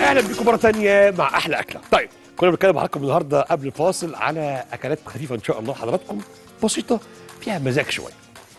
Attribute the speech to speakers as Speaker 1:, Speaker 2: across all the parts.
Speaker 1: اهلا بكم مره ثانيه مع احلى اكله طيب كنا بنتكلم معاكم النهارده قبل الفاصل على اكلات خفيفه ان شاء الله حضراتكم بسيطه فيها مزاج شويه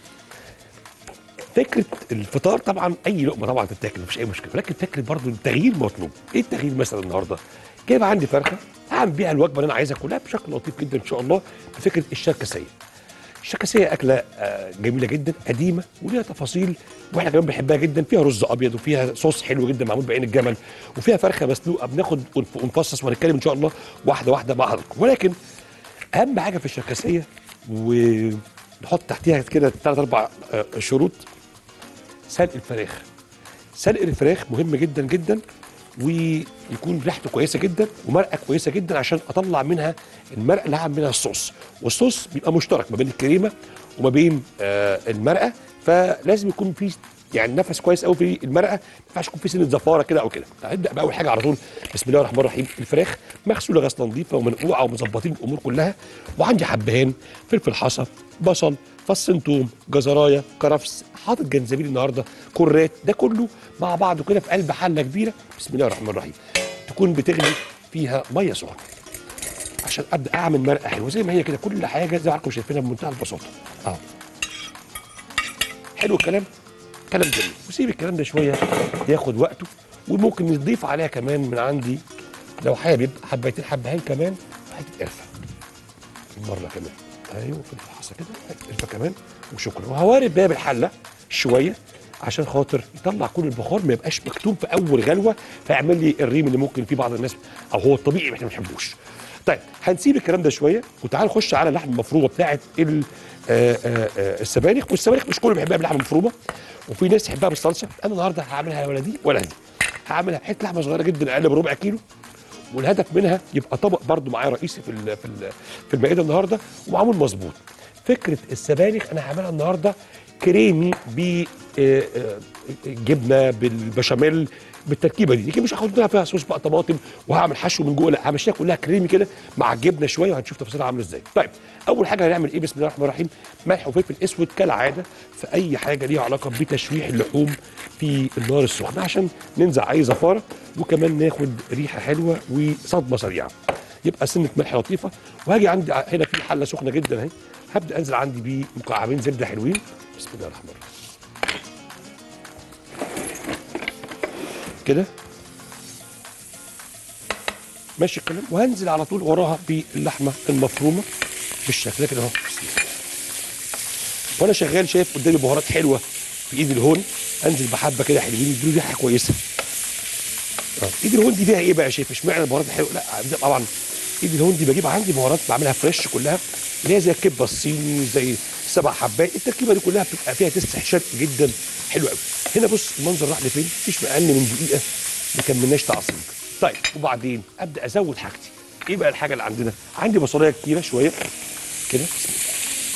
Speaker 1: فكره الفطار طبعا اي لقمه طبعا تتاكل مفيش اي مشكله ولكن فكره برضو التغيير مطلوب ايه التغيير مثلا النهارده جايب عندي فرخه هعمل بيها الوجبه اللي انا عايزها كلها بشكل لطيف جدا ان شاء الله بفكره الشركسيه الشكاسيه اكله آه، جميله جدا قديمه وليها تفاصيل واحنا كمان بنحبها جدا فيها رز ابيض وفيها صوص حلو جدا معمول بعين الجمل وفيها فرخه مسلوقه بناخد ونف- ونفصص وهنتكلم ان شاء الله واحده واحده مع حضراتكم ولكن اهم حاجه في الشركسيه ونحط تحتيها كده ثلاث اربع آه، شروط سلق الفراخ سلق الفراخ مهم جدا جدا ويكون ريحته كويسه جدا ومرقه كويسه جدا عشان اطلع منها المرقه اللي هعمل منها الصوص والصوص بيبقى مشترك ما بين الكريمه وما بين آه المرقه فلازم يكون في يعني نفس كويس قوي في المرقه ما ينفعش يكون في سنه زفاره كده او كده هنبدا باول حاجه على طول بسم الله الرحمن الرحيم الفراخ مغسوله غسله نظيفه ومنقوعه ومظبطين الامور كلها وعندي حبهان فلفل حصى بصل فص ثوم جزرايه كرفس حاطط جنزبيل النهارده كرات ده كله مع بعضه كده في قلب حله كبيره بسم الله الرحمن الرحيم تكون بتغلي فيها ميه سخنه عشان ابدا اعمل مرقه حلوه زي ما هي كده كل حاجه زي ما حضراتكم شايفينها بمنتهى البساطه اه حلو الكلام كلام جميل وسيب الكلام ده شويه ياخد وقته وممكن نضيف عليها كمان من عندي لو حابب حبيتين حبهان كمان حته قرفه مره كمان ايوه في الحصه كده حته قرفه كمان وشكرا وهوارب باب الحله شويه عشان خاطر يطلع كل البخار ما يبقاش مكتوم في اول غلوه فيعمل لي الريم اللي ممكن فيه بعض الناس او هو الطبيعي احنا ما بنحبوش. طيب هنسيب الكلام ده شويه وتعال نخش على اللحمه المفرومه بتاعه ال- آه، آه، آه، السبانخ والسبانخ مش كله بيحبها باللحمه المفرومه وفي ناس تحبها بالصلصه انا النهارده هعملها ولا دي ولا دي هعملها حته لحمه صغيره جدا اقل من ربع كيلو والهدف منها يبقى طبق برضو معايا رئيسي في ال- في ال- في المائده النهارده ومعمول مظبوط فكره السبانخ انا هعملها النهارده كريمي ب آه، آه، جبنه بالبشاميل بالتركيبه دي لكن مش هاخد لها فيها صوص بقى طماطم وهعمل حشو من جوه لا همشيها كلها كريمي كده مع الجبنه شويه وهنشوف تفاصيلها عامله ازاي طيب اول حاجه هنعمل ايه بسم الله الرحمن الرحيم ملح وفلفل اسود كالعاده في اي حاجه ليها علاقه بتشويح اللحوم في النار السخنه عشان ننزع اي زفاره وكمان ناخد ريحه حلوه وصدمه سريعه يبقى سنه ملح لطيفه وهاجي عندي ع- هنا في حله سخنه جدا اهي هبدا انزل عندي بمكعبين زبده حلوين بسم الله الرحمن الرحيم كده ماشي الكلام وهنزل على طول وراها باللحمه المفرومه بالشكل ده كده اهو بسم الله. وانا شغال شايف قدامي بهارات حلوه في ايد الهون انزل بحبه كده حلوين يدوا ريحه كويسه اه ايد الهون دي فيها ايه بقى يا شايف اشمعنى البهارات الحلوه لا ده طبعا ايد الهون دي بجيب عندي بهارات بعملها فريش كلها اللي هي زي الكبه الصيني زي سبع حبات التركيبه دي كلها بتبقى فيها تسع شات جدا حلو قوي هنا بص المنظر راح لفين مفيش اقل من دقيقه ما كملناش تعصيب طيب وبعدين ابدا ازود حاجتي ايه بقى الحاجه اللي عندنا عندي بصلايه كتيره شويه كده بسم الله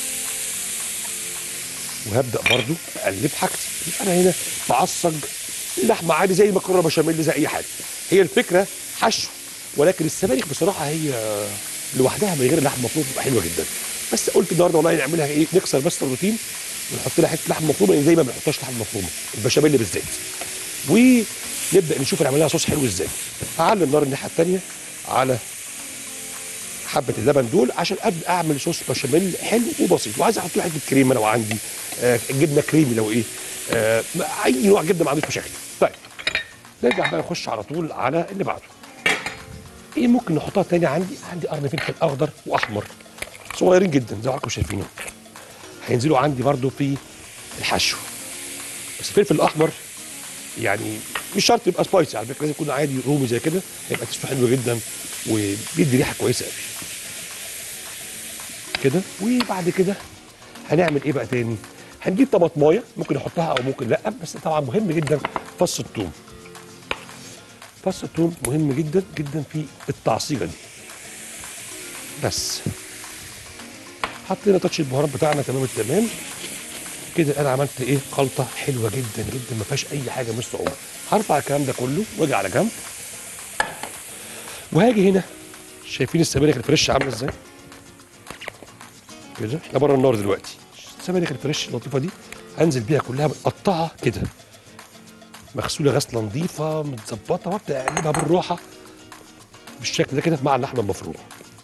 Speaker 1: وهبدا برضو اقلب حاجتي يبقى انا هنا بعصج اللحمه عادي زي المكرونه بشاميل زي اي حاجه هي الفكره حشو ولكن السبانخ بصراحه هي لوحدها من غير اللحمه المفرومه بتبقى حلوه جدا بس قلت النهارده والله نعملها ايه نكسر بس الروتين ونحط لها حته لحمه مفرومه لان دايما ما بنحطهاش لحمه مفرومه البشاميل بالذات ونبدا نشوف نعمل لها صوص حلو ازاي هعلي النار الناحيه الثانيه على حبه اللبن دول عشان ابدا اعمل صوص بشاميل حلو وبسيط وعايز احط له حته كريمه لو عندي آه جبنه كريمي لو ايه آه اي نوع جبنه ما عنديش مشاكل طيب نرجع بقى نخش على طول على اللي بعده ايه ممكن نحطها تاني عندي عندي قرن فلفل اخضر واحمر صغيرين جدا زي ما حضراتكم شايفينهم هينزلوا عندي برضو في الحشو بس الفلفل الاحمر يعني مش شرط يبقى سبايسي على فكره لازم يكون عادي رومي زي كده هيبقى تيسته حلو جدا وبيدي ريحه كويسه قوي كده وبعد كده هنعمل ايه بقى تاني هنجيب طماطمايه ممكن نحطها او ممكن لا بس طبعا مهم جدا فص الثوم فص الثوم مهم جدا جدا في التعصيجه دي بس حطينا تاتش البهارات بتاعنا تمام التمام كده انا عملت ايه خلطه حلوه جدا جدا ما فيهاش اي حاجه مش صعوبه هرفع الكلام ده كله واجي على جنب وهاجي هنا شايفين السبانخ الفريش عامله ازاي كده احنا بره النار دلوقتي السبانخ الفريش اللطيفه دي هنزل بيها كلها متقطعه كده مغسوله غسله نظيفه متظبطه وابدا اقلبها بالراحه بالشكل ده كده مع اللحمه المفرومه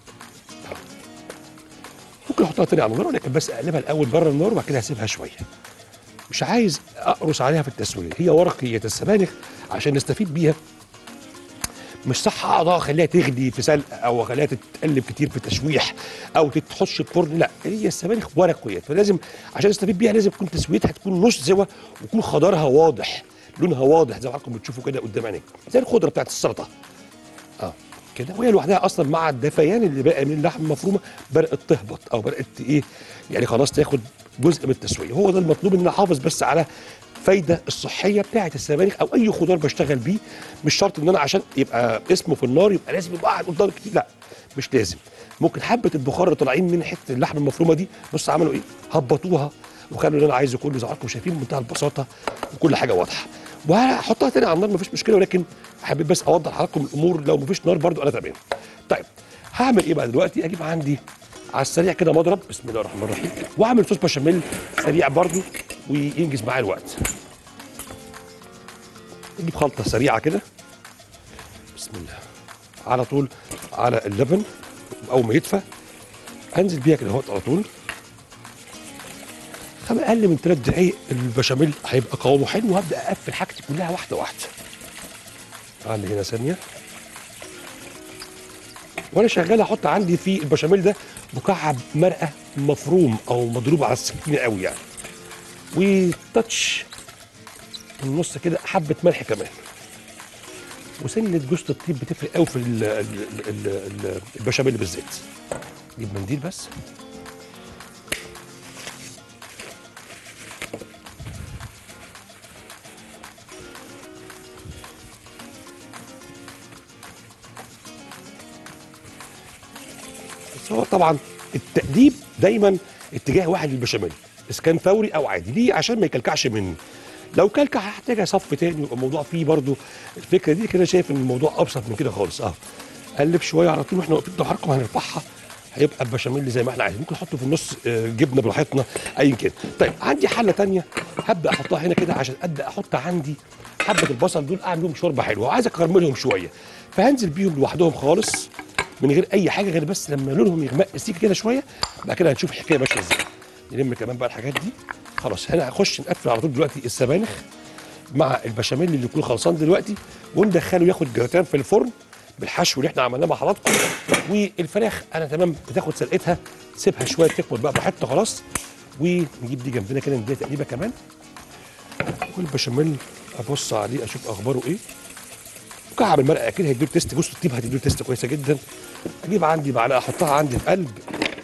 Speaker 1: ممكن احطها تاني على النار ولكن بس اقلبها الاول بره النار وبعد كده هسيبها شويه مش عايز اقرص عليها في التسويه هي ورقيه السبانخ عشان نستفيد بيها مش صح اقعد اخليها تغلي في سلق او اخليها تتقلب كتير في تشويح او تتحش في فرن لا هي السبانخ ورقيات فلازم عشان نستفيد بيها لازم تكون تسويتها تكون نص سوا ويكون خضارها واضح لونها واضح زي ما حضراتكم بتشوفوا كده قدام عينيك زي الخضره بتاعت السلطه اه كده وهي لوحدها اصلا مع الدفيان اللي باقي من اللحم المفرومه بدات تهبط او بدات ايه يعني خلاص تاخد جزء من التسويه هو ده المطلوب ان انا احافظ بس على الفايده الصحيه بتاعه السبانخ او اي خضار بشتغل بيه مش شرط ان انا عشان يبقى اسمه في النار يبقى لازم يبقى قاعد قدام كتير لا مش لازم ممكن حبه البخار اللي طالعين من حته اللحم المفرومه دي بص عملوا ايه هبطوها وخلوا اللي انا عايزه كله زي ما حضراتكم شايفين بمنتهى البساطه وكل حاجه واضحه وهحطها تاني على النار مفيش مشكله ولكن حبيت بس اوضح لحضراتكم الامور لو مفيش نار برضو انا تمام طيب هعمل ايه بقى دلوقتي اجيب عندي على السريع كده مضرب بسم الله الرحمن الرحيم واعمل صوص بشاميل سريع برضو وينجز معايا الوقت نجيب خلطه سريعه كده بسم الله على طول على اللبن اول ما يدفى انزل بيها كده اهوت على طول خم اقل من ثلاث دقايق البشاميل هيبقى قوامه حلو وهبدا اقفل حاجتي كلها واحده واحده اعمل هنا ثانيه وانا شغال احط عندي في البشاميل ده مكعب مرقه مفروم او مضروب على السكينه قوي يعني وتاتش في النص كده حبه ملح كمان وسنه جوز الطيب بتفرق قوي في ال- ال- ال- ال- البشاميل بالذات نجيب منديل بس بس هو طبعا التأديب دايما اتجاه واحد للبشاميل اسكان فوري او عادي ليه عشان ما يكلكعش مني لو كلكع هحتاج اصف تاني يبقى الموضوع فيه برضو الفكره دي كده شايف ان الموضوع ابسط من كده خالص اه قلب شويه على طول واحنا واقفين ضهركم هنرفعها هيبقى البشاميل زي ما احنا عايزين ممكن نحطه في النص آه، جبنه براحتنا ايا كان طيب عندي حله تانية هبدا احطها هنا كده عشان ابدا احط عندي حبه البصل دول اعمل لهم شوربه حلوه وعايز اكرملهم شويه فهنزل بيهم لوحدهم خالص من غير اي حاجه غير بس لما لونهم يغمق سيكه كده شويه بعد كده هنشوف الحكايه ماشيه ازاي نلم كمان بقى الحاجات دي خلاص هنا هخش نقفل على طول دلوقتي السبانخ مع البشاميل اللي يكون خلصان دلوقتي وندخله ياخد جراتان في الفرن بالحشو اللي احنا عملناه مع حضراتكم والفراخ انا تمام بتاخد سلقتها سيبها شويه تكبر بقى براحتها خلاص ونجيب دي جنبنا كده نديها تقليبه كمان والبشاميل ابص عليه اشوف اخباره ايه مكعب المرقه اكيد هيديله تيست جوز الطيب هتديله تيست كويسه جدا اجيب عندي معلقه احطها عندي في قلب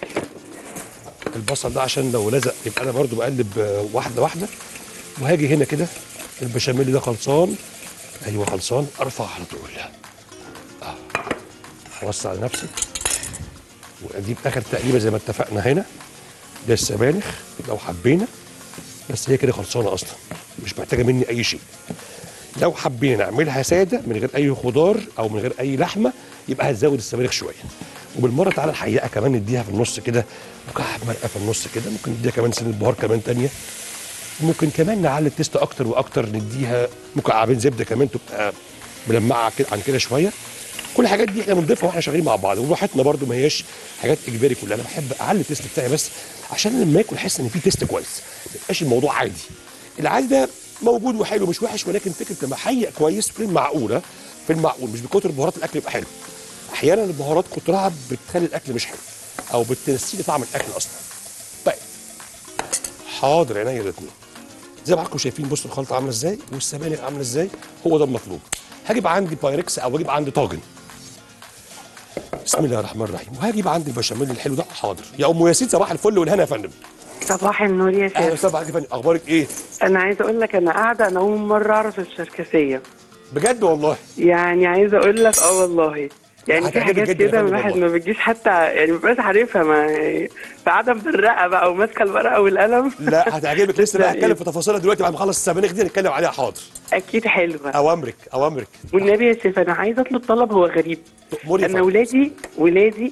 Speaker 1: البصل ده عشان لو لزق يبقى انا برضو بقلب آه، واحده واحده وهاجي هنا كده البشاميل ده خلصان ايوه خلصان ارفع على طول اه اوسع لنفسي واجيب اخر تقليبه زي ما اتفقنا هنا ده السبانخ لو حبينا بس هي كده خلصانه اصلا مش محتاجه مني اي شيء لو حبينا نعملها ساده من غير اي خضار او من غير اي لحمه يبقى هتزود السبانخ شويه وبالمره تعالى الحقيقه كمان نديها في النص كده مكعب مرقه في النص كده ممكن نديها كمان سنه بهار كمان تانية ممكن كمان نعلي التيست اكتر واكتر نديها مكعبين زبده كمان تبقى ملمعه كده عن كده شويه كل الحاجات دي احنا بنضيفها واحنا شغالين مع بعض وراحتنا برده ما هياش حاجات اجباري كلها انا بحب اعلي التيست بتاعي بس عشان لما اكل احس ان في تيست كويس ما يبقاش الموضوع عادي العادي ده موجود وحلو مش وحش ولكن فكره لما احيق كويس في المعقوله في المعقول مش بكتر بهارات الاكل يبقى حلو احيانا البهارات كترها بتخلي الاكل مش حلو او بتنسيني طعم الاكل اصلا طيب حاضر عينيا الاثنين زي ما حضراتكم شايفين بصوا الخلطه عامله ازاي والسبانخ عامله ازاي هو ده المطلوب هجيب عندي بايركس او اجيب عندي طاجن بسم الله الرحمن الرحيم وهجيب عندي البشاميل الحلو ده حاضر يا ام ياسين صباح الفل والهنا يا فندم
Speaker 2: صباح النور يا
Speaker 1: اهلا
Speaker 2: شيخ
Speaker 1: وسهلا بحضرتك يا فندم اخبارك ايه
Speaker 2: انا عايزه اقول لك انا قاعده انا اول مره اعرف الشركسيه
Speaker 1: بجد والله
Speaker 2: يعني عايزه اقول لك اه والله يعني في
Speaker 1: هتعجبك
Speaker 2: حاجات
Speaker 1: جدا يا
Speaker 2: كده
Speaker 1: فندم
Speaker 2: الواحد
Speaker 1: والله.
Speaker 2: ما بتجيش حتى يعني مبقاش عارفها ما فقاعده مدرقه بقى وماسكه الورقه والقلم
Speaker 1: لا هتعجبك لسه بقى
Speaker 2: لا،
Speaker 1: هتكلم
Speaker 2: إيه.
Speaker 1: في تفاصيلها دلوقتي بعد ما اخلص السبانخ دي هنتكلم عليها حاضر
Speaker 2: اكيد حلوه
Speaker 1: اوامرك اوامرك
Speaker 2: والنبي يا شيخ انا عايزه اطلب طلب هو غريب
Speaker 1: تأمري يا
Speaker 2: انا
Speaker 1: فندم.
Speaker 2: ولادي ولادي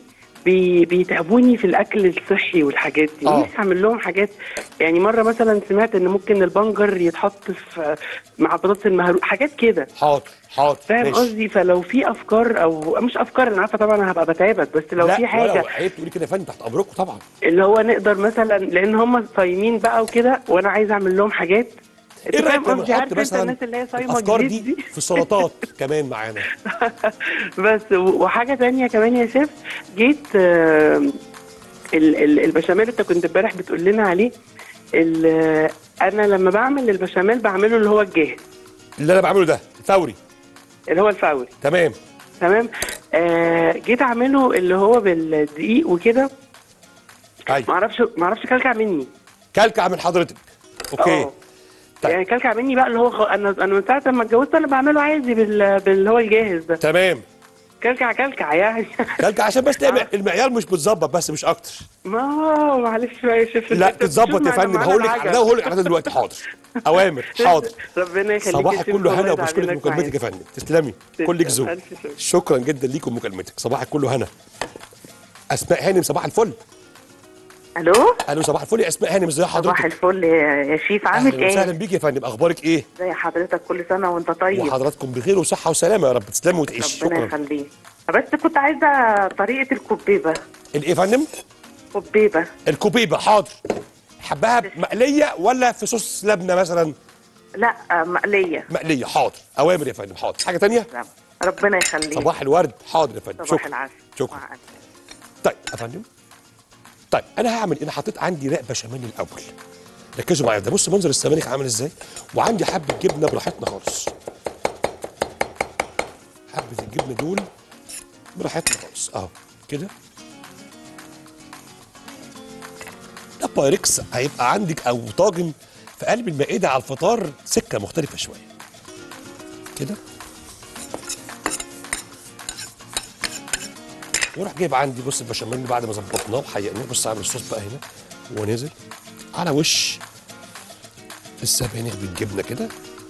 Speaker 2: بي بيتعبوني في الاكل الصحي والحاجات دي
Speaker 1: آه.
Speaker 2: نفسي اعمل لهم حاجات يعني مره مثلا سمعت ان ممكن البنجر يتحط في مع بطاطس المهروق حاجات كده
Speaker 1: حاضر حاضر
Speaker 2: فاهم
Speaker 1: ماشي.
Speaker 2: قصدي فلو في افكار او مش افكار انا عارفه طبعا انا هبقى بتعبك بس لو
Speaker 1: لا
Speaker 2: في حاجه
Speaker 1: ولا عيب تقولي كده يا فندم تحت امركم طبعا
Speaker 2: اللي هو نقدر مثلا لان هم صايمين بقى وكده وانا عايز اعمل لهم حاجات انت
Speaker 1: ايه
Speaker 2: فاهم
Speaker 1: رايك لما
Speaker 2: قصدي
Speaker 1: نحط
Speaker 2: عارف انت
Speaker 1: مثلا
Speaker 2: الناس اللي هي صايمه
Speaker 1: الافكار
Speaker 2: جديد
Speaker 1: دي
Speaker 2: دي
Speaker 1: في السلطات كمان معانا
Speaker 2: بس و- وحاجه تانية كمان يا شيف جيت آه، ال- ال- البشاميل انت كنت امبارح بتقول لنا عليه ال- انا لما بعمل البشاميل بعمله اللي هو الجاهز
Speaker 1: اللي انا بعمله ده فوري
Speaker 2: اللي هو الفوري
Speaker 1: تمام
Speaker 2: تمام آه جيت اعمله اللي هو بالدقيق وكده
Speaker 1: ايوه
Speaker 2: معرفش معرفش كلكع مني
Speaker 1: كلكع من حضرتك اوكي
Speaker 2: اه.
Speaker 1: طيب.
Speaker 2: يعني كلكع مني بقى اللي هو خ... انا انا من ساعه ما اتجوزت انا بعمله عادي بال... باللي هو الجاهز ده
Speaker 1: تمام
Speaker 2: كلكع كلكع يعني
Speaker 1: كلكع عشان بس تعمل المعيار مش متظبط بس مش اكتر
Speaker 2: ما هو معلش بقى يا شيف
Speaker 1: لا
Speaker 2: انت
Speaker 1: تتظبط
Speaker 2: بتشوف
Speaker 1: يا
Speaker 2: معانا-
Speaker 1: فندم
Speaker 2: معانا
Speaker 1: هقول لك على
Speaker 2: العجب.
Speaker 1: ده وهقول لك على ده دلوقتي حاضر اوامر حاضر
Speaker 2: ربنا يخليك يا
Speaker 1: صباحك
Speaker 2: شيف،
Speaker 1: كله هنا
Speaker 2: والله
Speaker 1: وبشكرك
Speaker 2: تعبانك
Speaker 1: مكالمتك يا
Speaker 2: معانا.
Speaker 1: فندم تسلمي كلك
Speaker 2: تسلم،
Speaker 1: ذوق
Speaker 2: ألف شكر.
Speaker 1: شكرا جدا ليكم مكالمتك صباحك كله هنا اسماء هانم صباح الفل
Speaker 3: الو
Speaker 1: الو صباح الفل يا اسماء هانم ازي
Speaker 3: صباح
Speaker 1: حضرتك
Speaker 3: الفل يا يا شيف عامل
Speaker 1: اهلا وسهلا
Speaker 3: ايه؟
Speaker 1: بيك يا فندم اخبارك ايه
Speaker 3: ازي حضرتك كل سنه وانت طيب
Speaker 1: وحضراتكم بخير وصحه وسلامه يا رب تسلمي وتعيش
Speaker 3: ربنا
Speaker 1: شكرا
Speaker 3: يخليك بس كنت عايزه طريقه الكبيبه
Speaker 1: الايه يا فندم
Speaker 3: كبيبه
Speaker 1: الكوبيبه حاضر حبها مقليه ولا في صوص لبنه مثلا
Speaker 3: لا آه، مقليه
Speaker 1: مقليه حاضر اوامر يا فندم حاضر حاجه تانية
Speaker 3: ربنا يخليك
Speaker 1: صباح الورد حاضر يا فندم
Speaker 3: صباح
Speaker 1: شكرا
Speaker 3: العسل
Speaker 1: شكرا
Speaker 3: مع ألف.
Speaker 1: طيب يا فندم طيب انا هعمل انا حطيت عندي رق بشاميل الاول ركزوا معايا ده بص منظر السبانخ عامل ازاي وعندي حبه جبنه براحتنا خالص حبه الجبنه دول براحتنا خالص اهو كده ده بايركس هيبقى عندك او طاجن في قلب المائده على الفطار سكه مختلفه شويه كده وراح جايب عندي بص البشاميل اللي بعد ما ظبطناه وحيقناه بص عامل الصوص بقى هنا وهو نازل على وش السبانخ بالجبنه كده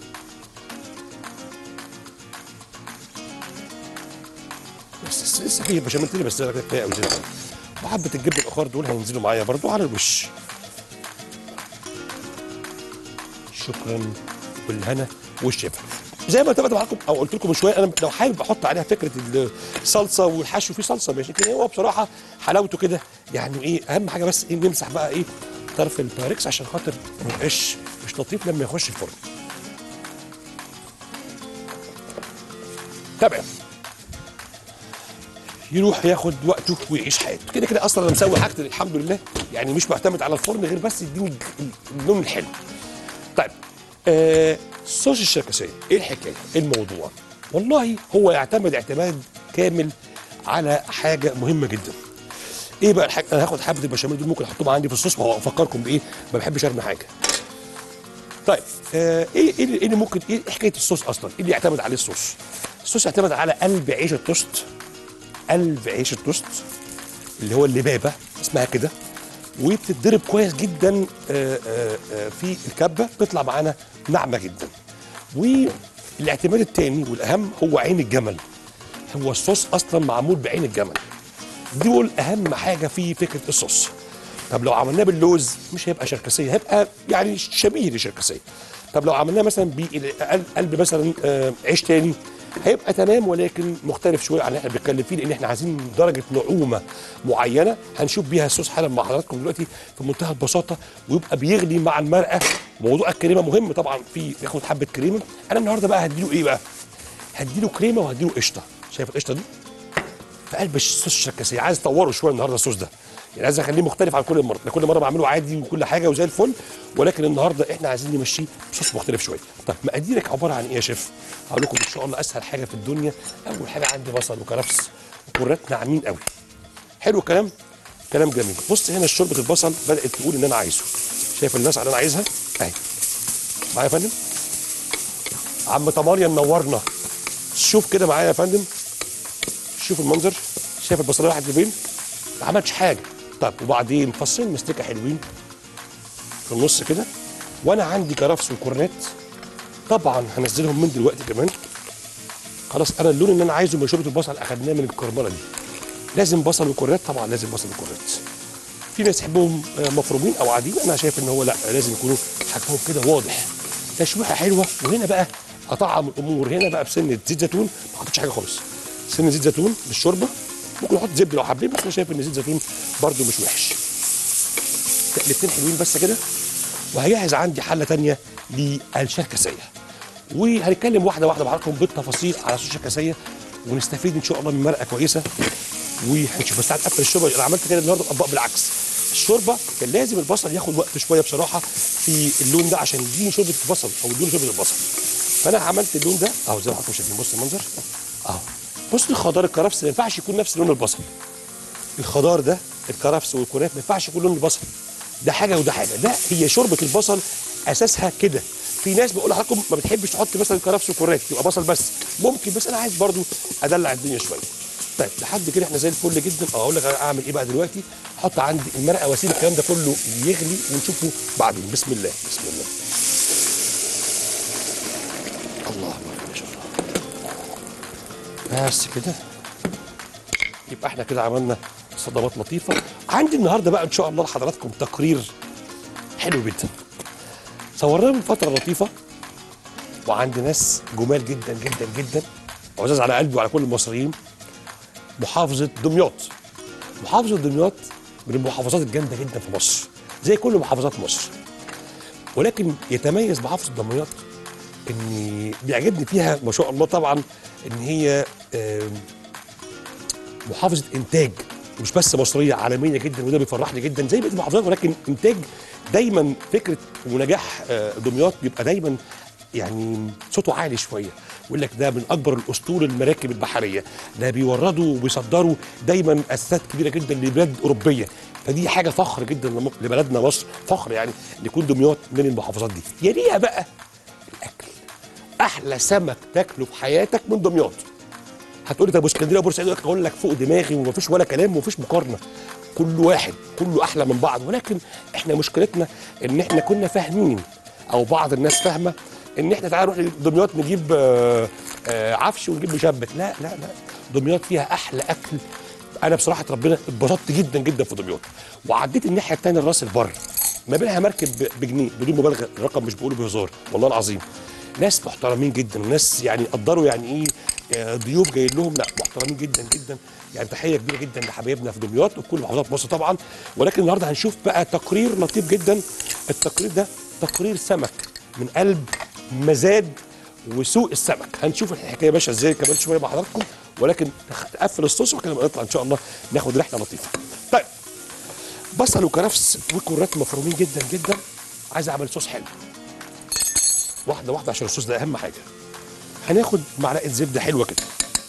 Speaker 1: بس لسه- لسه في بشاميل تاني بس ده كده كفايه قوي زي الفل. وحبه الجبنه الاخر دول هينزلوا معايا برضو على الوش شكرا والهنا والشفا زي ما اتفقت معاكم او قلت لكم من شويه انا لو حابب احط عليها فكره الصلصه والحشو فيه صلصه ماشي لكن هو بصراحه حلاوته كده يعني ايه اهم حاجه بس ايه نمسح بقى ايه طرف البايركس عشان خاطر ما يبقاش مش لطيف لما يخش الفرن تمام يروح ياخد وقته ويعيش حياته كده كده اصلا انا مسوي حاجتي الحمد لله يعني مش معتمد على الفرن غير بس يديني الج- اللون الحلو طيب آه صوص الشركسيه ايه الحكايه ايه الموضوع والله هو يعتمد اعتماد كامل على حاجه مهمه جدا ايه بقى الحاجه انا هاخد حبه البشاميل دول ممكن احطهم عندي في الصوص وهو افكركم بايه ما بحبش ارمي حاجه طيب آه ايه ايه اللي- إيه اللي ممكن ايه حكايه الصوص اصلا ايه اللي يعتمد عليه الصوص الصوص يعتمد على قلب عيش التوست قلب عيش التوست اللي هو اللبابه اسمها كده وبتتضرب كويس جدا آه، آه، آه، في الكبه بتطلع معانا ناعمه جدا والاعتماد الثاني والاهم هو عين الجمل هو الصوص اصلا معمول بعين الجمل دول اهم حاجه في فكره الصوص طب لو عملناه باللوز مش هيبقى شركسيه هيبقى يعني شبيه للشركسيه طب لو عملناه مثلا بقلب مثلا آه، عيش تاني هيبقى تمام ولكن مختلف شويه عن اللي احنا بنتكلم فيه لان احنا عايزين درجه نعومه معينه هنشوف بيها الصوص حالا مع حضراتكم دلوقتي في منتهى البساطه ويبقى بيغلي مع المرقه موضوع الكريمه مهم طبعا في ياخد حبه كريمه انا النهارده بقى هديله ايه بقى هديله كريمه وهديله قشطه شايف القشطه دي في قلب الصوص الشركسيه عايز اطوره شويه النهارده الصوص ده يعني عايز اخليه مختلف عن كل مره أنا كل مره بعمله عادي وكل حاجه وزي الفل ولكن النهارده احنا عايزين نمشيه بصوص مختلف شويه طب مقاديرك عباره عن ايه يا شيف هقول لكم ان شاء الله اسهل حاجه في الدنيا اول حاجه عندي بصل وكرفس وكرات ناعمين قوي حلو الكلام كلام جميل بص هنا شوربه البصل بدات تقول ان انا عايزه شايف الناس اللي انا عايزها اهي معايا يا فندم عم طماريا منورنا شوف كده معايا يا فندم شوف المنظر شايف البصلايه راحت لفين ما عملتش حاجه طب وبعدين فصين مستكه حلوين في النص كده وانا عندي كرفس وكورنات طبعا هنزلهم من دلوقتي كمان خلاص انا اللون اللي انا عايزه من شوربه البصل اخدناه من الكرمله دي لازم بصل وكرات طبعا لازم بصل وكرات في ناس تحبهم آه، مفرومين او عاديين انا شايف ان هو لا لازم يكونوا حجمهم كده واضح تشويحه حلوه وهنا بقى اطعم الامور هنا بقى بسنه زيت زيتون ما حطيتش حاجه خالص سنه زيت زيتون بالشوربه ممكن احط زبده لو حابين بس انا شايف ان زيت زيتون برده مش وحش تقلبتين حلوين بس كده وهجهز عندي حله تانية للشركسيه وهنتكلم واحده واحده معاكم بالتفاصيل على صوص الشركسيه ونستفيد ان شاء الله من مرقه كويسه وهنشوف بس تعال نقفل الشوربه انا عملت كده النهارده اطباق بالعكس الشوربه كان لازم البصل ياخد وقت شويه بصراحه في اللون ده عشان يديني شوربه البصل او يديني شوربه البصل فانا عملت اللون ده اهو زي ما حضراتكم شايفين بص المنظر اهو بص الخضار الكرفس ما ينفعش يكون نفس لون البصل الخضار ده الكرفس والكرات ما ينفعش يكون لون البصل ده حاجه وده حاجه ده هي شوربه البصل اساسها كده في ناس بقول لحضراتكم ما بتحبش تحط مثلا كرفس وكرات يبقى بصل بس ممكن بس انا عايز برضو ادلع الدنيا شويه طيب لحد كده احنا زي الفل جدا اه اقول لك أنا اعمل ايه بقى دلوقتي احط عندي المرقه واسيب الكلام ده كله يغلي ونشوفه بعدين بسم الله بسم الله الله أكبر، ما شاء الله بس كده يبقى احنا كده عملنا صدمات لطيفه عندي النهارده بقى ان شاء الله لحضراتكم تقرير حلو جدا صورناه من فتره لطيفه وعندي ناس جمال جدا جدا جدا عزاز على قلبي وعلى كل المصريين محافظه دمياط محافظه دمياط من المحافظات الجامده جدا في مصر زي كل محافظات مصر ولكن يتميز محافظه دمياط ان بيعجبني فيها ما شاء الله طبعا ان هي آم، محافظه انتاج مش بس مصريه عالميه جدا وده بيفرحني جدا زي بقيه المحافظات ولكن انتاج دايما فكره ونجاح آه، دمياط بيبقى دايما يعني صوته عالي شويه يقول لك ده من اكبر الاسطول المراكب البحريه ده بيوردوا وبيصدروا دايما اساسات كبيره جدا لبلاد اوروبيه فدي حاجه فخر جدا لم- لبلدنا مصر فخر يعني ان يكون دمياط من المحافظات دي يليها بقى الاكل احلى سمك تاكله في حياتك من دمياط هتقولي طب اسكندريه وبورسعيد أقول لك- اقول لك فوق دماغي ومفيش ولا كلام ومفيش مقارنه كل واحد كله احلى من بعض ولكن احنا مشكلتنا ان احنا كنا فاهمين او بعض الناس فاهمه ان احنا تعالى نروح دمياط نجيب آه، آه، عفش ونجيب مشبك لا لا لا دمياط فيها احلى اكل انا بصراحه ربنا اتبسطت جدا جدا في دمياط وعديت الناحيه الثانيه لراس البر ما بينها مركب ب- بجنيه بدون مبالغه الرقم مش بقوله بهزار والله العظيم ناس محترمين جدا وناس يعني قدروا يعني ايه آه، ضيوف جايين لهم لا محترمين جدا جدا يعني تحيه كبيره جدا لحبايبنا في دمياط وكل محافظات مصر طبعا ولكن النهارده هنشوف بقى تقرير لطيف جدا التقرير ده تقرير سمك من قلب مزاد وسوق السمك هنشوف الحكايه ماشيه ازاي كمان شويه مع حضراتكم ولكن نخ- نقفل الصوص وكده لما نطلع ان شاء الله ناخد رحله لطيفه طيب بصل وكرفس وكرات مفرومين جدا جدا عايز اعمل صوص حلو واحده واحده عشان الصوص ده اهم حاجه هناخد معلقه زبده حلوه كده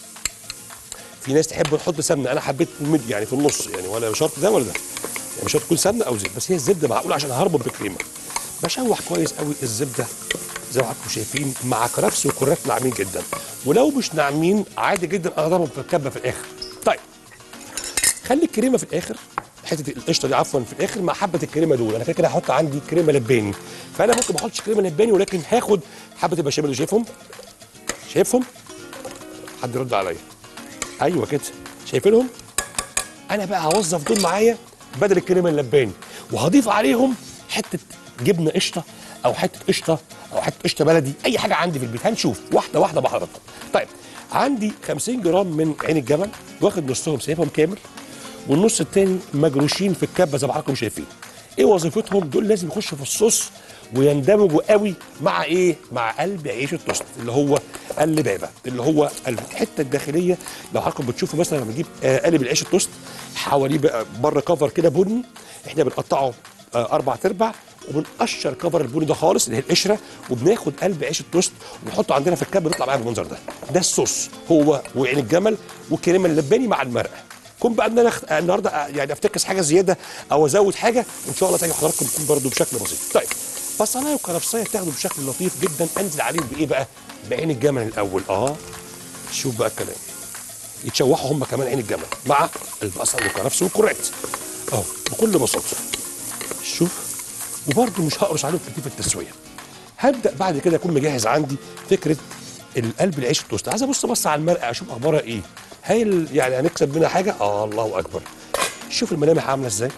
Speaker 1: في ناس تحب نحط سمنه انا حبيت الميد يعني في النص يعني ولا شرط ده ولا ده يعني مش شرط تكون سمنه او زيت بس هي الزبده معقوله عشان هربط بكريمه بشوح كويس قوي الزبده زي ما حضراتكم شايفين مع كرفس وكرات ناعمين جدا ولو مش ناعمين عادي جدا اضربهم في الكبه في الاخر طيب خلي الكريمه في الاخر حته القشطه دي عفوا في الاخر مع حبه الكريمه دول انا كده كده هحط عندي كريمه لباني فانا ممكن ما احطش كريمه لباني ولكن هاخد حبه البشاميل اللي شايفهم شايفهم حد يرد عليا ايوه كده شايفينهم انا بقى هوظف دول معايا بدل الكريمه اللباني وهضيف عليهم حته جبنه قشطه او حته قشطه او حته قشطه بلدي اي حاجه عندي في البيت هنشوف واحده واحده مع حضراتكم طيب عندي 50 جرام من عين الجمل واخد نصهم سايبهم كامل والنص التاني مجروشين في الكبه زي ما حضراتكم شايفين ايه وظيفتهم دول لازم يخشوا في الصوص ويندمجوا قوي مع ايه مع قلب عيش التوست اللي هو اللبابه اللي هو الحته الداخليه لو حضراتكم بتشوفوا مثلا لما نجيب آه، قالب العيش التوست حواليه بقى بره كفر كده بني احنا بنقطعه آه، اربع ارباع وبنقشر كفر البني ده خالص اللي هي القشره وبناخد قلب عيش التوست ونحطه عندنا في الكبه بيطلع معايا بالمنظر ده ده الصوص هو وعين الجمل والكريمه اللباني مع المرقه كون بقى ان انا أخ- النهارده يعني افتكس حاجه زياده او ازود حاجه ان شاء الله تعجب حضراتكم تكون برده بشكل بسيط طيب بصلايه وكرفسيه تاخدوا بشكل لطيف جدا انزل عليهم بايه بقى بعين الجمل الاول اه شوف بقى الكلام يتشوحوا هم كمان عين الجمل مع البصل والكرفس والكرات اهو بكل بساطه شوف وبرده مش هقرص عليهم كتير في التسويه هبدا بعد كده اكون مجهز عندي فكره القلب العيش التوست عايز ابص بص على المرقه اشوف اخبارها ايه هل يعني هنكسب منها حاجه اه الله اكبر شوف الملامح عامله ازاي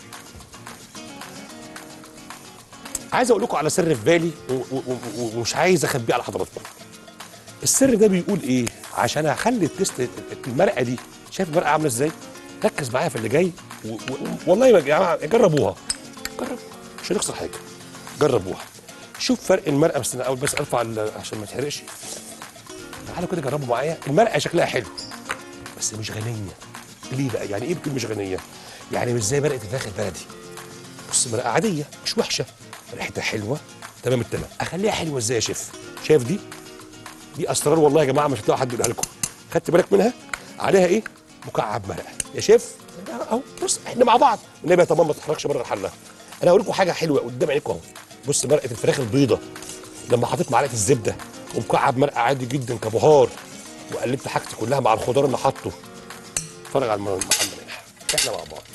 Speaker 1: عايز اقول لكم على سر في بالي و- و- و- ومش عايز اخبيه على حضراتكم السر ده بيقول ايه عشان اخلي التست المرقه دي شايف المرقه عامله ازاي ركز معايا في اللي جاي و... و... والله يا جماعه جربوها جرب مش هنخسر حاجه جربوها شوف فرق المرقه بس انا اول بس ارفع ال- عشان ما تحرقش تعالوا كده جربوا معايا المرقه شكلها حلو بس مش غنيه ليه بقى يعني ايه بتقول مش غنيه يعني مش زي مرقه الفراخ البلدي بص مرقه عاديه مش وحشه ريحتها حلوه تمام التمام اخليها حلوه ازاي يا شيف شايف دي دي اسرار والله يا جماعه مش هتلاقوا حد يقولها لكم خدت بالك منها عليها ايه مكعب مرقه يا شيف اهو بص احنا مع بعض النبي يا تمام ما تتحركش بره الحله انا هقول لكم حاجه حلوه قدام عينيكم اهو بص مرقه الفراخ البيضه لما حطيت معلقه الزبده ومكعب مرقه عادي جدا كبهار وقلبت حاجتي كلها مع الخضار اللي حاطه اتفرج على المحمد هنا احنا مع بعض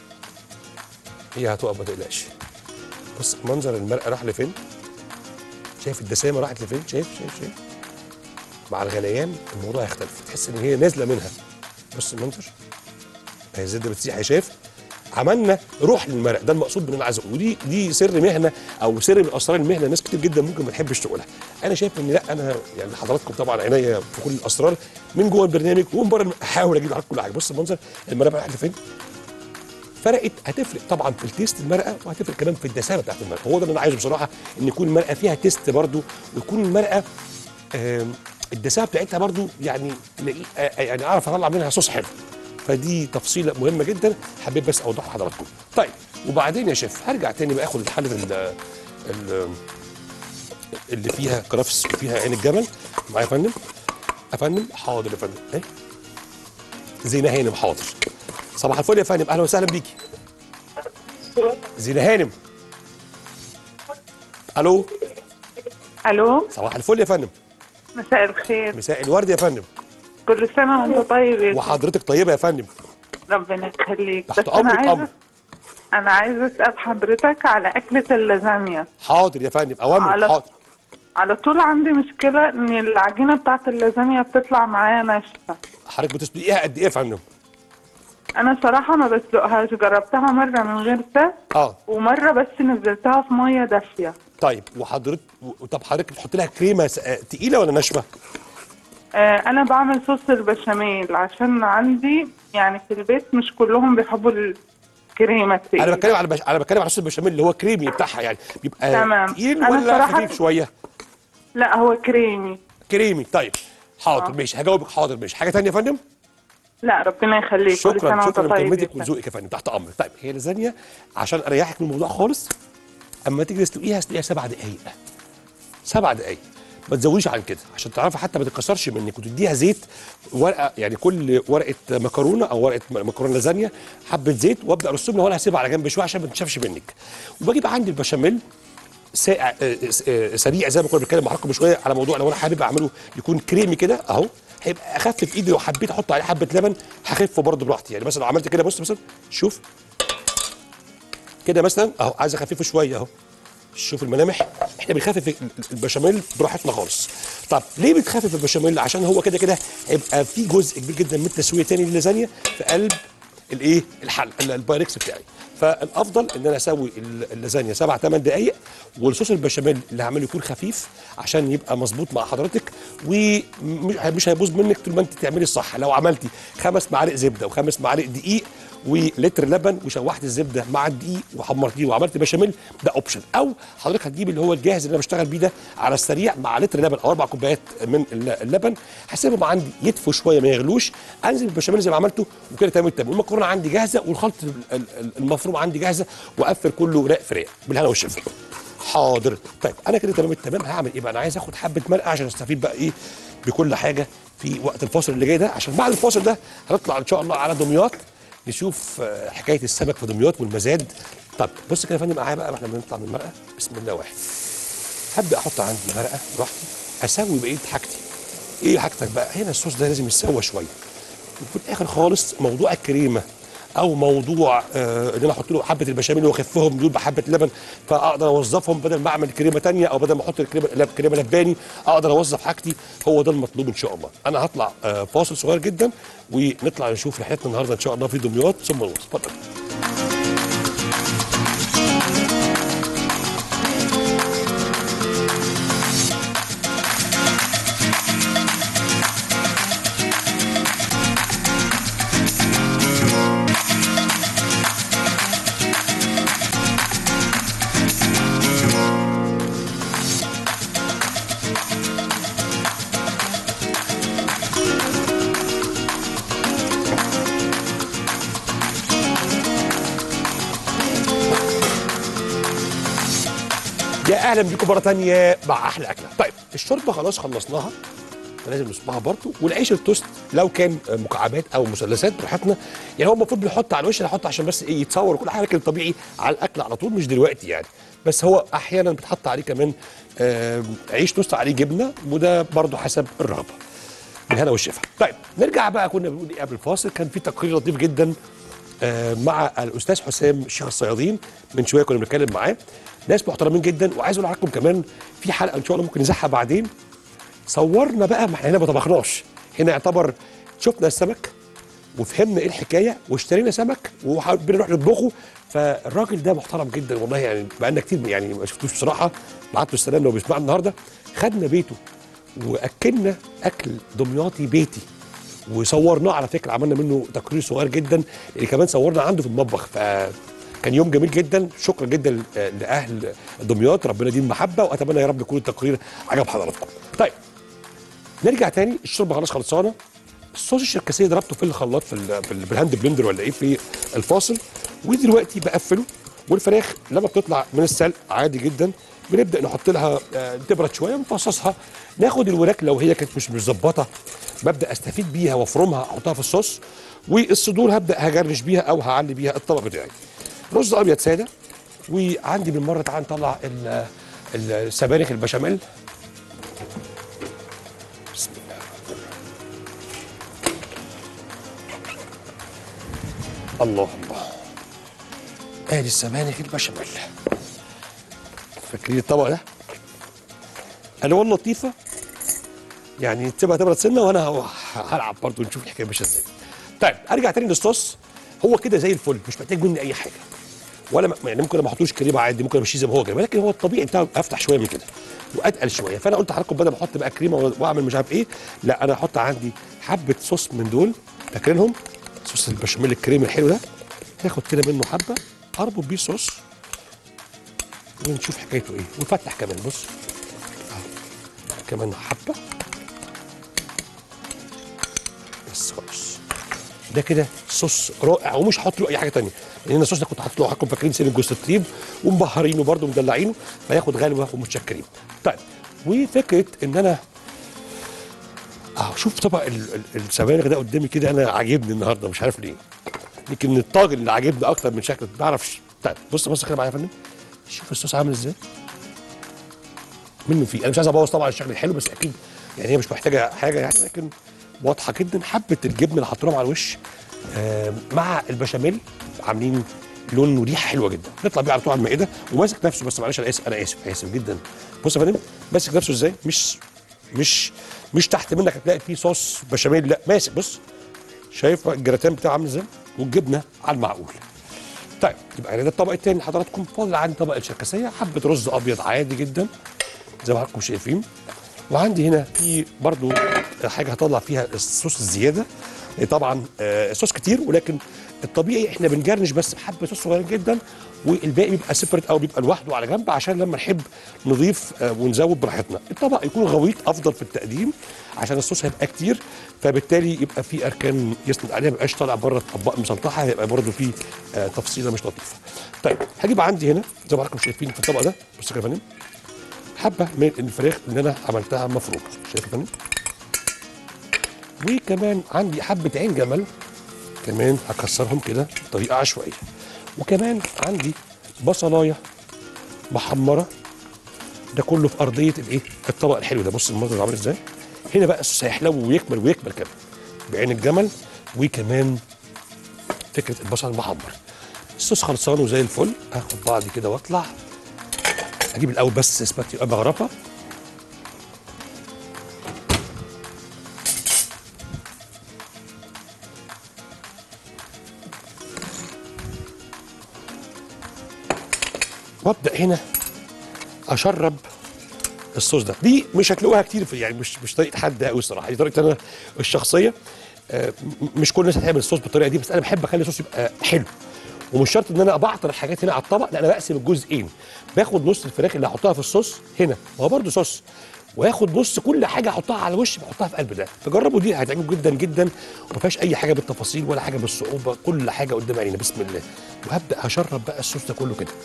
Speaker 1: هي هتقف ما تقلقش بص منظر المرقه راح لفين شايف الدسامه راحت لفين شايف شايف شايف مع الغليان الموضوع هيختلف تحس ان هي نازله منها بص المنظر هي الزبده بتسيح يا شايف عملنا روح للمرق ده المقصود من اللي عايز اقوله ودي دي سر مهنه او سر من اسرار المهنه ناس كتير جدا ممكن ما تحبش تقولها انا شايف ان لا انا يعني حضراتكم طبعا عينيا في كل الاسرار من جوه البرنامج ومن بره احاول اجيب لحضرتك كل حاجه بص المنظر المرقه راحت لفين فرقت هتفرق طبعا في التيست المرقه وهتفرق كمان في الدسامه بتاعت المرقه هو ده اللي انا عايزه بصراحه ان يكون المرقه فيها تيست برضو ويكون المرقه آم، الدسامه بتاعتها برضو يعني تلاقي آه، يعني اعرف اطلع منها صوص حلو فدي تفصيله مهمه جدا حبيت بس اوضحها لحضراتكم طيب وبعدين يا شيف هرجع تاني بقى اخد الحله ال- ال- اللي فيها كرفس وفيها عين الجمل معايا يا فندم يا فندم حاضر يا فندم ايه زينه هانم حاضر صباح الفل يا فندم اهلا وسهلا بيكي زينه هانم الو
Speaker 3: الو
Speaker 1: صباح الفل يا فندم
Speaker 3: مساء الخير
Speaker 1: مساء الورد يا فندم
Speaker 3: كل سنه وانت طيب يا
Speaker 1: وحضرتك طيبه يا فندم
Speaker 3: ربنا يخليك
Speaker 1: تحت
Speaker 3: بس انا
Speaker 1: امرك امر
Speaker 3: عايزه انا عايزه اسال حضرتك على اكله اللازانيا
Speaker 1: حاضر يا فندم اوامرك
Speaker 3: على-
Speaker 1: حاضر
Speaker 3: على طول عندي مشكله ان العجينه بتاعت اللازانيا بتطلع معايا ناشفه
Speaker 1: حضرتك بتسلقيها قد ايه يا فندم
Speaker 3: انا صراحه ما بسلقهاش جربتها مره من غير ده
Speaker 1: اه
Speaker 3: ومره بس نزلتها في ميه دافيه
Speaker 1: طيب وحضرتك و- طب حضرتك بتحط لها كريمه س- آه، تقيله ولا ناشفه
Speaker 3: آه انا بعمل صوص البشاميل عشان عندي يعني في البيت مش كلهم بيحبوا الكريمه التقيلة.
Speaker 1: انا بتكلم على بش... انا بتكلم على صوص البشاميل اللي هو كريمي بتاعها يعني بيبقى
Speaker 3: تمام.
Speaker 1: تقيل
Speaker 3: أنا
Speaker 1: ولا
Speaker 3: صراحة-
Speaker 1: خفيف شويه
Speaker 3: لا هو كريمي
Speaker 1: كريمي طيب حاضر
Speaker 3: آه.
Speaker 1: ماشي هجاوبك حاضر ماشي حاجه تانية يا فندم
Speaker 3: لا ربنا يخليك كل
Speaker 1: شكرا
Speaker 3: سنه وانت
Speaker 1: شكرا
Speaker 3: طيب
Speaker 1: لكلمتك
Speaker 3: جدا.
Speaker 1: وذوقك يا فندم تحت امرك طيب هي لازانيا عشان اريحك من الموضوع خالص اما تيجي تسلقيها اسلقيها سبع دقائق سبع دقائق ما تزوديش عن كده عشان تعرفي حتى ما تتكسرش منك وتديها زيت ورقه يعني كل ورقه مكرونه او ورقه م- مكرونه لازانيا حبه زيت وابدا ارسم لها وانا هسيبها على جنب شويه عشان ما تنشفش منك وبجيب عندي البشاميل ساقع آه، آه، سريع زي ما كنا بنتكلم مع حضراتكم من شويه على موضوع لو انا حابب اعمله يكون كريمي كده اهو هيبقى اخفف ايدي لو حبيت احط عليه حبه لبن هخفه برضه براحتي يعني مثلا لو عملت كده بص مثلا شوف كده مثلا اهو عايز اخففه شويه اهو شوف الملامح احنا بنخفف ال- البشاميل براحتنا خالص طب ليه بتخفف البشاميل عشان هو كده كده هيبقى في جزء كبير جدا من التسويه تاني للازانيا في قلب الايه الحل ال- البايركس بتاعي فالافضل ان انا اسوي ال- اللازانيا سبع ثمان دقائق والصوص البشاميل اللي هعمله يكون خفيف عشان يبقى مظبوط مع حضرتك ومش هيبوظ منك طول ما انت تعملي الصح لو عملتي خمس معالق زبده وخمس معالق دقيق ولتر لبن وشوحت الزبده مع الدقيق وحمرتيه وعملت بشاميل ده اوبشن او حضرتك هتجيب اللي هو الجاهز اللي انا بشتغل بيه ده على السريع مع لتر لبن او اربع كوبايات من الل- اللبن هسيبهم عندي يدفوا شويه ما يغلوش انزل بالبشاميل زي ما عملته وكده تمام التمام والمكرونه عندي جاهزه والخلط ال- ال- المفروم عندي جاهزه واقفل كله راق في راق بالهنا والشفا حاضر طيب انا كده تمام التمام هعمل ايه بقى انا عايز اخد حبه مرقه عشان استفيد بقى ايه بكل حاجه في وقت الفاصل اللي جاي ده عشان بعد الفاصل ده هنطلع ان شاء الله على دمياط نشوف آه، حكايه السمك في دمياط والمزاد طب بص كده يا فندم معايا بقى واحنا بنطلع من المرقه بسم الله واحد هبدا احط عندي مرقه براحتي اسوي بقيه حاجتي ايه حاجتك بقى هنا الصوص ده لازم يتسوى شويه وفي الاخر خالص موضوع الكريمه او موضوع آه ان انا احط له حبه البشاميل واخفهم دول بحبه لبن فاقدر اوظفهم بدل ما اعمل كريمه تانية او بدل ما احط الكريمه لب- كريمه لباني اقدر اوظف حاجتي هو ده المطلوب ان شاء الله انا هطلع آه فاصل صغير جدا ونطلع نشوف رحلتنا النهارده ان شاء الله في دمياط ثم نوصل اتفضل يا اهلا بيكم مره تانية مع احلى اكله طيب الشوربه خلاص خلصناها لازم نصبها برضه والعيش التوست لو كان مكعبات او مثلثات براحتنا يعني هو المفروض بنحط على الوش نحط عشان بس ايه يتصور وكل حاجه لكن طبيعي على الاكل على طول مش دلوقتي يعني بس هو احيانا بتحط عليه كمان آه عيش توست عليه جبنه وده برضه حسب الرغبه بالهنا والشفا طيب نرجع بقى كنا بنقول ايه قبل الفاصل كان في تقرير لطيف جدا آه، مع الاستاذ حسام شيخ الصيادين من شويه كنا بنتكلم معاه ناس محترمين جدا وعايز اقول لكم كمان في حلقه ان شاء الله ممكن نزحها بعدين صورنا بقى ما احنا هنا ما طبخناش هنا يعتبر شفنا السمك وفهمنا ايه الحكايه واشترينا سمك وحابين نروح نطبخه فالراجل ده محترم جدا والله يعني بقالنا كتير يعني ما شفتوش بصراحه بعت له السلام لو بيسمعنا النهارده خدنا بيته واكلنا اكل دمياطي بيتي وصورناه على فكره عملنا منه تقرير صغير جدا اللي كمان صورنا عنده في المطبخ فكان يوم جميل جدا شكرا جدا ل- لاهل دمياط ربنا يديم المحبه واتمنى يا رب يكون التقرير عجب حضراتكم طيب نرجع تاني الشوربه خلاص خلصانه الصوص الشركسيه ضربته في الخلاط في, ال- في ال- بالهاند بلندر ولا ايه في الفاصل ودلوقتي بقفله والفراخ لما بتطلع من السلق عادي جدا بنبدا نحط لها آه، تبرد شويه ونفصصها ناخد الوراك لو هي كانت مش متظبطه ببدا استفيد بيها وافرمها احطها في الصوص والصدور هبدا هجرنش بيها او هعلي بيها الطبق بتاعي رز ابيض ساده وعندي بالمره تعال نطلع ال- ال- السبانخ البشاميل بسم الله الله الله ادي السبانخ البشاميل فاكرين الطبق ده الوان لطيفه يعني تسيبها تبرد سنه وانا ه- هلعب برضه نشوف الحكايه ماشيه ازاي طيب ارجع تاني للصوص هو كده زي الفل مش محتاج مني اي حاجه ولا م- يعني ممكن ما احطوش كريمه عادي ممكن امشيه زي ما هو كده لكن هو الطبيعي بتاعه افتح شويه من كده واتقل شويه فانا قلت لحضراتكم بدل ما احط بقى كريمه واعمل مش عارف ايه لا انا احط عندي حبه صوص من دول فاكرينهم صوص البشاميل الكريمي الحلو ده تاخد كده منه حبه اربط بيه صوص ونشوف حكايته ايه ونفتح كمان بص أهو. كمان حبه بس خلاص ده كده صوص رائع ومش هحط له اي حاجه تانية لان الصوص ده كنت حاطط له حضراتكم فاكرين سن جوز الطيب ومبهرينه برده ومدلعينه فياخد غلوه ومتشكرين طيب وفكره ان انا اه شوف طبق ال- ال- السبانخ ده قدامي كده انا عاجبني النهارده مش عارف ليه يمكن الطاجن اللي عاجبني اكتر من شكله ما اعرفش طيب بص بص كده معايا يا فندم شوف الصوص عامل ازاي منه فيه انا مش عايز ابوظ طبعا الشكل الحلو بس اكيد يعني هي مش محتاجه حاجه يعني لكن واضحه جدا حبه الجبنه اللي حطيناهم على الوش آه مع البشاميل عاملين لون وريحه حلوه جدا نطلع بيه على طول على المائده وماسك نفسه بس معلش انا اسف انا اسف اسف جدا بص يا فندم ماسك نفسه ازاي مش مش مش تحت منك هتلاقي فيه صوص بشاميل لا ماسك بص شايف الجراتان بتاعه عامل ازاي والجبنه على المعقول طيب يبقى ده الطبق الثاني لحضراتكم فاضل عندي طبق الشركسيه حبه رز ابيض عادي جدا زي ما حضراتكم شايفين وعندي هنا في برضو حاجه هطلع فيها الصوص الزياده طبعا آه، الصوص كتير ولكن الطبيعي احنا بنجرنش بس بحبه صوص صغير جدا والباقي بيبقى سيبريت او بيبقى لوحده على جنب عشان لما نحب نضيف آه، ونزود براحتنا الطبق يكون غويط افضل في التقديم عشان الصوص هيبقى كتير فبالتالي يبقى في اركان يسند عليها ما يبقاش طالع بره الاطباق مسلطحه هيبقى برضه في آه، تفصيله مش لطيفه طيب هجيب عندي هنا زي ما حضراتكم شايفين في الطبق ده بصوا كده يا فندم حبه من الفراخ اللي انا عملتها مفرومه شايف يا فندم وكمان عندي حبه عين جمل كمان هكسرهم كده بطريقه عشوائيه وكمان عندي بصلايه محمره ده كله في ارضيه الايه الطبق الحلو ده بص المنظر عامل ازاي هنا بقى الصوص هيحلو ويكمل ويكمل كمان بعين الجمل وكمان فكره البصل المحمر الصوص خلصان وزي الفل هاخد بعضي كده واطلع اجيب الاول بس سباتي مغرفه وابدا هنا اشرب الصوص ده دي مش هتلاقوها كتير في يعني مش مش طريقه حد قوي الصراحه دي طريقتي انا الشخصيه آه، م- مش كل الناس هتعمل الصوص بالطريقه دي بس انا بحب اخلي الصوص يبقى حلو ومش شرط ان انا ابعتر الحاجات هنا على الطبق لا انا بقسم الجزئين باخد نص الفراخ اللي هحطها في الصوص هنا ما هو برده صوص واخد نص كل حاجه احطها على الوش بحطها في قلب ده فجربوا دي هتعجبكم جدا جدا وما فيهاش اي حاجه بالتفاصيل ولا حاجه بالصعوبه كل حاجه قدام عينينا بسم الله وهبدا هشرب بقى الصوص ده كله كده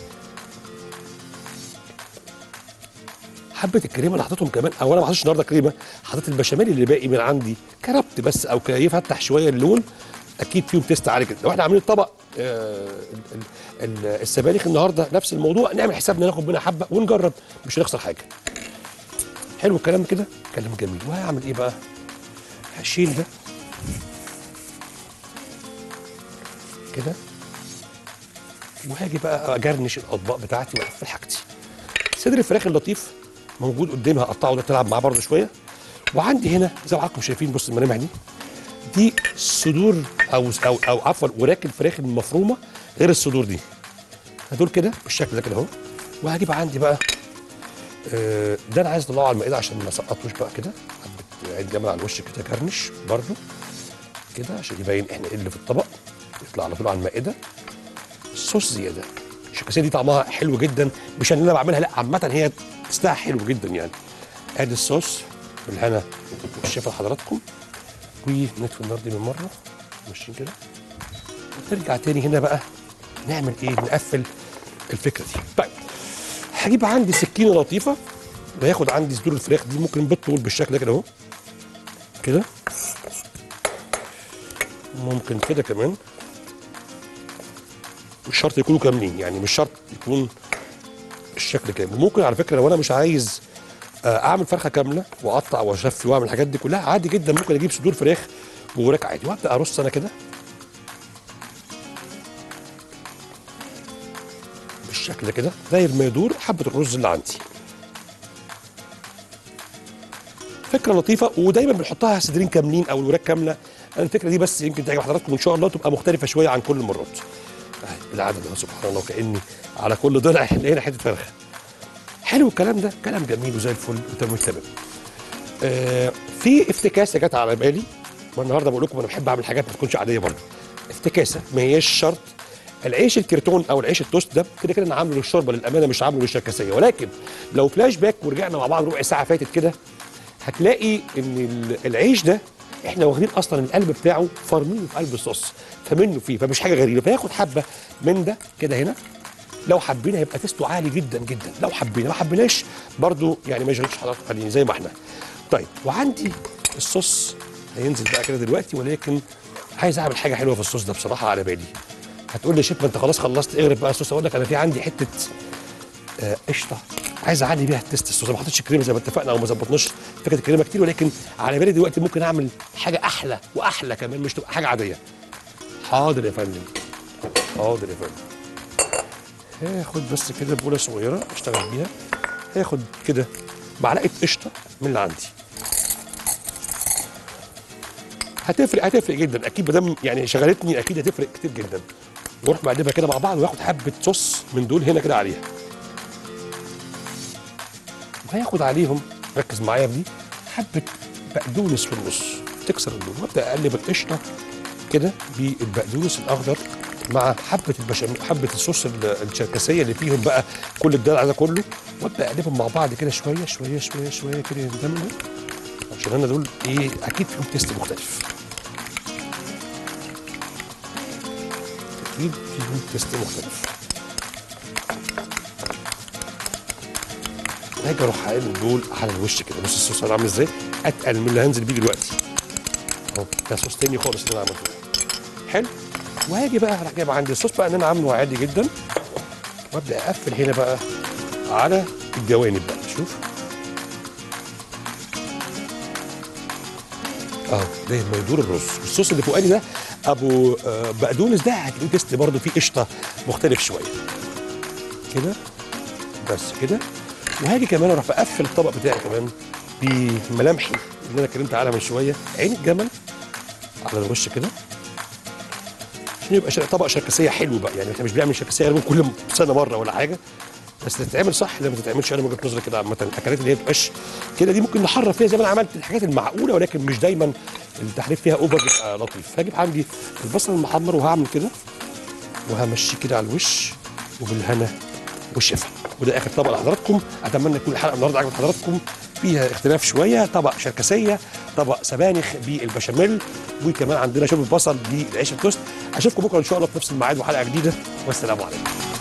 Speaker 1: حبه الكريمه اللي حطيتهم كمان او انا ما حطيتش النهارده كريمه حطيت البشاميل اللي باقي من عندي كربت بس او كي يفتح شويه اللون اكيد فيهم تيست عالي جدا لو احنا عاملين الطبق آه ال- ال- ال- السبانخ النهارده نفس الموضوع نعمل حسابنا ناخد منها حبه ونجرب مش هنخسر حاجه حلو الكلام كده كلام جميل وهعمل ايه بقى هشيل ده كده وهاجي بقى اجرنش الاطباق بتاعتي واقفل حاجتي صدر الفراخ اللطيف موجود قدامي هقطعه ده تلعب معاه برضه شويه وعندي هنا زي ما حضراتكم شايفين بص الملامح دي دي صدور او او او عفوا وراك الفراخ المفرومه غير الصدور دي هدول كده بالشكل ده كده اهو وهجيب عندي بقى آه، ده انا عايز اطلعه على المائده عشان ما اسقطوش بقى كده حبه عيد جمل على الوش كده كرنش برضه كده عشان يبين احنا ايه اللي في الطبق يطلع على طول على المائده صوص زياده الشكاسيه دي طعمها حلو جدا مش ان انا بعملها لا عامه هي تستاهل حلو جدا يعني ادي الصوص بالهنا والشفا لحضراتكم ونطفي النار دي من مره ماشيين كده نرجع تاني هنا بقى نعمل ايه نقفل الفكره دي طيب هجيب عندي سكينه لطيفه وهاخد عندي صدور الفراخ دي ممكن بالطول بالشكل ده كده اهو كده ممكن كده كمان مش شرط يكونوا كاملين يعني مش شرط يكون الشكل كامل ممكن على فكره لو انا مش عايز آه، اعمل فرخه كامله واقطع واشفي واعمل الحاجات دي كلها عادي جدا ممكن اجيب صدور فراخ ووراك عادي وابدا ارص انا كده بالشكل ده كده داير ما يدور حبه الرز اللي عندي فكره لطيفه ودايما بنحطها صدرين كاملين او الوراك كامله انا الفكره دي بس يمكن تعجب حضراتكم ان شاء الله تبقى مختلفه شويه عن كل المرات أهي بالعدد ده سبحان الله كاني على كل ضلع هنا حته فرخه حلو الكلام ده كلام جميل وزي الفل وتمام تمام آه في افتكاسه جت على بالي والنهارده بقول لكم انا بحب اعمل حاجات ما تكونش عاديه برضه افتكاسه ما هياش شرط العيش الكرتون او العيش التوست ده كده كده انا عامله للشوربه للامانه مش عامله للشركسيه ولكن لو فلاش باك ورجعنا مع بعض ربع ساعه فاتت كده هتلاقي ان ال- العيش ده احنا واخدين اصلا القلب بتاعه فارمينه في قلب الصوص فمنه فيه فمش حاجه غريبه فياخد حبه من ده كده هنا لو حبينا هيبقى تيستو عالي جدا جدا لو حبينا ما حبيناش برضو يعني ما يشغلش حضرتك قاعدين زي ما احنا طيب وعندي الصوص هينزل بقى كده دلوقتي ولكن عايز اعمل حاجه حلوه في الصوص ده بصراحه على بالي هتقول لي شيف ما انت خلاص خلصت اغرب بقى الصوص اقول لك انا في عندي حته آه، قشطه عايز اعلي بيها التست الصوص ما حطيتش كريمه زي ما اتفقنا او ما ظبطناش فكره الكريمه كتير ولكن على بالي دلوقتي ممكن اعمل حاجه احلى واحلى كمان مش تبقى حاجه عاديه حاضر يا فندم حاضر يا فندم هاخد بس كده بوله صغيره اشتغل بيها هاخد كده معلقه قشطه من اللي عندي هتفرق هتفرق جدا اكيد ما دام يعني شغلتني اكيد هتفرق كتير جدا واروح مقلبها كده مع بعض واخد حبه صوص من دول هنا كده عليها وهياخد عليهم ركز معايا في دي حبه بقدونس في النص تكسر اللون وابدا اقلب القشطه كده بالبقدونس الاخضر مع حبه البشاميل حبه الصوص ال- الشركسيه اللي فيهم بقى كل الدلع ده كله وابدا اقلبهم مع بعض كده شويه شويه شويه شويه كده يندمجوا عشان انا دول ايه اكيد فيهم تيست مختلف اكيد فيهم تيست مختلف هاجي اروح قايل دول على الوش كده بص الصوص انا عامل ازاي اتقل من اللي هنزل بيه دلوقتي اهو ده صوص تاني خالص اللي انا عملته حلو وهاجي بقى راح جايب عندي الصوص بقى ان انا عامله عادي جدا وابدا اقفل هنا بقى على الجوانب بقى شوف اهو ده ما يدور الرز الصوص اللي فوقاني ده ابو آه، بقدونس ده هتلاقيه تيست برضه فيه قشطه مختلف شويه كده بس كده وهاجي كمان اروح بقفل الطبق بتاعي كمان بملامحي اللي انا اتكلمت عنها من شويه عين الجمل على الوش كده عشان يبقى شر- طبق شركسيه حلو بقى يعني احنا مش بنعمل شركسيه غالبا كل سنه مره ولا حاجه بس تتعمل صح لما تتعملش انا من وجهه نظري كده عامه الاكلات اللي هي بتبقاش كده دي ممكن نحرف فيها زي ما انا عملت الحاجات المعقوله ولكن مش دايما التحريف فيها اوفر بيبقى لطيف هجيب عندي البصل المحمر وهعمل كده وهمشيه كده على الوش وبالهنا والشفا وده اخر طبق لحضراتكم اتمنى تكون الحلقه النهارده عجبت حضراتكم فيها اختلاف شويه طبق شركسيه طبق سبانخ بالبشاميل وكمان عندنا شوربه بصل بالعيش التوست اشوفكم بكره ان شاء الله في نفس الميعاد وحلقه جديده والسلام عليكم